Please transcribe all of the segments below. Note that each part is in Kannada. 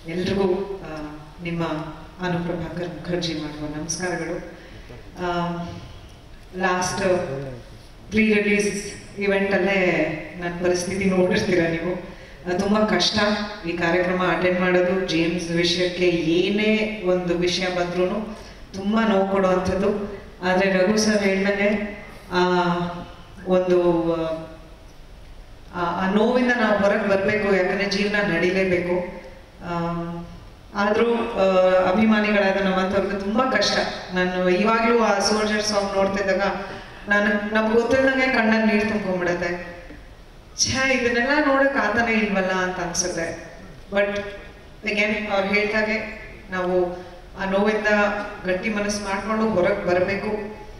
ಎಲ್ರಿಗೂ ಆ, ನಿಮ್ಮ ಅನುಪ್ರಭಾಕರ್ ಮುಖರ್ಜಿ ಮಾಡುವ ನಮಸ್ಕಾರಗಳು ಲಾಸ್ಟ್ ಪ್ರೀ ರಿಲೀಸ್ ಇವೆಂಟಲ್ಲೇ ನನ್ನ ಪರಿಸ್ಥಿತಿ ನೋಡಿರ್ತೀರ ನೀವು ಅದು ತುಂಬ ಕಷ್ಟ ಈ ಕಾರ್ಯಕ್ರಮ ಅಟೆಂಡ್ ಮಾಡೋದು ಜೇಮ್ಸ್ ವಿಷಯಕ್ಕೆ ಏನೇ ಒಂದು ವಿಷಯ ಬಂದ್ರೂ ತುಂಬ ನೋವು ಕೊಡುವಂಥದ್ದು ಆದರೆ ರಘು ಸರ್ ಹೇಳ್ದಂಗೆ ಆ, ಒಂದು ಆ, ಆ ನೋವಿಂದ ನಾವು ಹೊರಗೆ ಬರಬೇಕು ಯಾಕಂದ್ರೆ ಜೀವನ ನಡಿಲೇಬೇಕು ಆದರೂ ಅಭಿಮಾನಿಗಳಾದ ನಮ್ಮಂಥವ್ರಿಗೆ ತುಂಬ ಕಷ್ಟ ನಾನು ಇವಾಗಲೂ ಆ ಸೋಲ್ಜರ್ ಸಾಂಗ್ ನೋಡ್ತಿದ್ದಾಗ ನಾನು ನಮ್ಗೆ ಗೊತ್ತಿಲ್ದಂಗೆ ಕಣ್ಣಲ್ಲಿ ನೀರು ತುಂಬ್ಕೊಂಡ್ಬಿಡತ್ತೆ ಛೇ ಇದನ್ನೆಲ್ಲ ನೋಡಕ್ ಆತನೇ ಇಲ್ವಲ್ಲ ಅಂತ ಅನ್ಸುತ್ತೆ ಬಟ್ ಅಗೇನ್ ಅವ್ರು ಹೇಳ್ದಾಗೆ ನಾವು ಆ ನೋವಿಂದ ಗಟ್ಟಿ ಮನಸ್ಸು ಮಾಡ್ಕೊಂಡು ಹೊರಗೆ ಬರಬೇಕು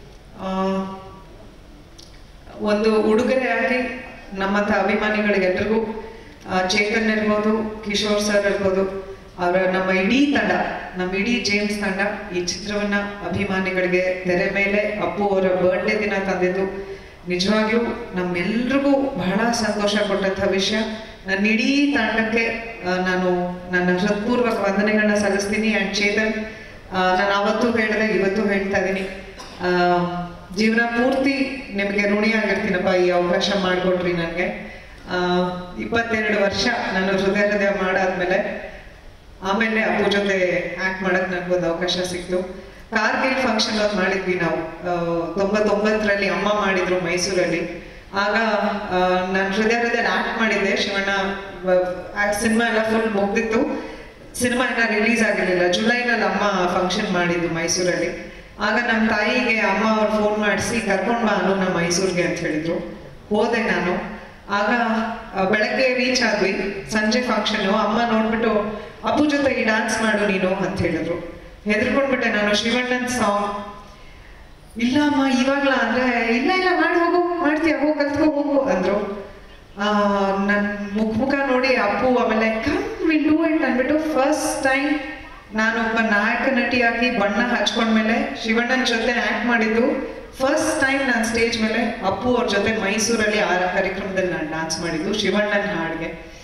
ಒಂದು ಉಡುಗೊರೆಯಾಗಿ ನಮ್ಮಂಥ ಅಭಿಮಾನಿಗಳಿಗೆಲ್ರಿಗೂ ಆ, ಚೇತನ್ ಇರ್ಬೋದು ಕಿಶೋರ್ ಸರ್ ಇರ್ಬೋದು ಅವರ ನಮ್ಮ ಇಡೀ ತಂಡ ನಮ್ಮ ಇಡೀ ಜೇಮ್ಸ್ ತಂಡ ಈ ಚಿತ್ರವನ್ನ ಅಭಿಮಾನಿಗಳಿಗೆ ತೆರೆ ಮೇಲೆ ಅಪ್ಪು ಅವರ ಬರ್ಡೇ ದಿನ ತಂದಿದ್ದು ನಿಜವಾಗ್ಲೂ ನಮ್ಮೆಲ್ರಿಗೂ ಬಹಳ ಸಂತೋಷ ಕೊಟ್ಟಂಥ ವಿಷಯ ನನ್ನ ಇಡೀ ತಂಡಕ್ಕೆ ಆ, ನಾನು ನನ್ನ ಹೃತ್ಪೂರ್ವಕ ವಂದನೆಗಳನ್ನ ಸಲ್ಲಿಸ್ತೀನಿ ಆ್ಯಂಡ್ ಚೇತನ್ ಆ, ನಾನು ಅವತ್ತು ಹೇಳಿದೆ ಇವತ್ತು ಹೇಳ್ತಾ ಇದ್ದೀನಿ ಆ, ಜೀವನ ಪೂರ್ತಿ ನಿಮಗೆ ಋಣಿಯಾಗಿರ್ತೀನಪ್ಪ ಈ ಅವಕಾಶ ಮಾಡಿಕೊಟ್ರಿ ನನಗೆ ಇಪ್ಪತ್ತೆರಡು ವರ್ಷ ನಾನು ಹೃದಯ ಹೃದಯ ಮಾಡಾದ್ಮೇಲೆ ಆಮೇಲೆ ಅಪ್ಪು ಜೊತೆ ಆಕ್ಟ್ ಮಾಡಕ್ ನನಗೊಂದು ಅವಕಾಶ ಸಿಕ್ತು ಕಾರ್ಗಿಲ್ ಫಂಕ್ಷನ್ ಒಂದು ಮಾಡಿದ್ವಿ ನಾವು ಆ, ತೊಂಬತ್ತೊಂಬತ್ತರಲ್ಲಿ ಅಮ್ಮ ಮಾಡಿದ್ರು ಮೈಸೂರಲ್ಲಿ ಆಗ ನಾನು ಹೃದಯ ಹೃದಯ ಆಕ್ಟ್ ಮಾಡಿದ್ದೆ ಶಿವಣ್ಣ ಸಿನಿಮಾ ಎಲ್ಲ ಫುಲ್ ಮುಗ್ದಿತ್ತು ಸಿನಿಮಾ ಎಲ್ಲ ರಿಲೀಸ್ ಆಗಿರಲಿಲ್ಲ ಜುಲೈನಲ್ಲಿ ಅಮ್ಮ ಫಂಕ್ಷನ್ ಮಾಡಿದ್ದು ಮೈಸೂರಲ್ಲಿ ಆಗ ನಮ್ಮ ತಾಯಿಗೆ ಅಮ್ಮ ಅವ್ರು ಫೋನ್ ಮಾಡಿಸಿ ಕರ್ಕೊಂಡು ಬಾ ಅನು ನಮ್ಮ ಮೈಸೂರಿಗೆ ಅಂತ ಹೇಳಿದ್ರು ಹೋದೆ ನಾನು ಆಗ ಆ, ಬೆಳಗ್ಗೆ ರೀಚ್ ಆದ್ವಿ ಸಂಜೆ ಫಂಕ್ಷನ್ ಅಮ್ಮ ನೋಡ್ಬಿಟ್ಟು ಅಪ್ಪು ಜೊತೆ ಈ ಡಾನ್ಸ್ ಮಾಡು ನೀನು ಅಂತ ಹೇಳಿದ್ರು ಹೆದರ್ಕೊಂಡ್ಬಿಟ್ಟೆ ನಾನು ಶಿವಣ್ಣನ್ ಸಾಂಗ್ ಇಲ್ಲ ಅಮ್ಮ ಇವಾಗ್ಲ ಅಂದ್ರೆ ಇಲ್ಲ ಇಲ್ಲ ಮಾಡಿ ಹೋಗು ಮಾಡ್ತೀಯ ಹೋಗಿ ಕಲ್ತ್ಕೊ ಹೋಗು ಅಂದ್ರು ನನ್ನ ಮುಖ ಮುಖ ನೋಡಿ ಅಪ್ಪು ಆಮೇಲೆ ಕಮ್ ವಿಲ್ ಡೂ ಇಟ್ ಅಂದ್ಬಿಟ್ಟು ಫಸ್ಟ್ ಟೈಮ್ ನಾನು ಒಬ್ಬ ನಾಯಕ ನಟಿಯಾಗಿ ಬಣ್ಣ ಹಚ್ಕೊಂಡ್ಮೇಲೆ ಶಿವಣ್ಣನ ಜೊತೆ ಆಕ್ಟ್ ಮಾಡಿದ್ದು ಫಸ್ಟ್ ಟೈಮ್ ನಾನು ಸ್ಟೇಜ್ ಮೇಲೆ ಅಪ್ಪು ಅವ್ರ ಜೊತೆ ಮೈಸೂರಲ್ಲಿ ಆ ಕಾರ್ಯಕ್ರಮದಲ್ಲಿ ನಾನು ಡಾನ್ಸ್ ಮಾಡಿದ್ದು ಶಿವಣ್ಣನ ಹಾಡಿಗೆ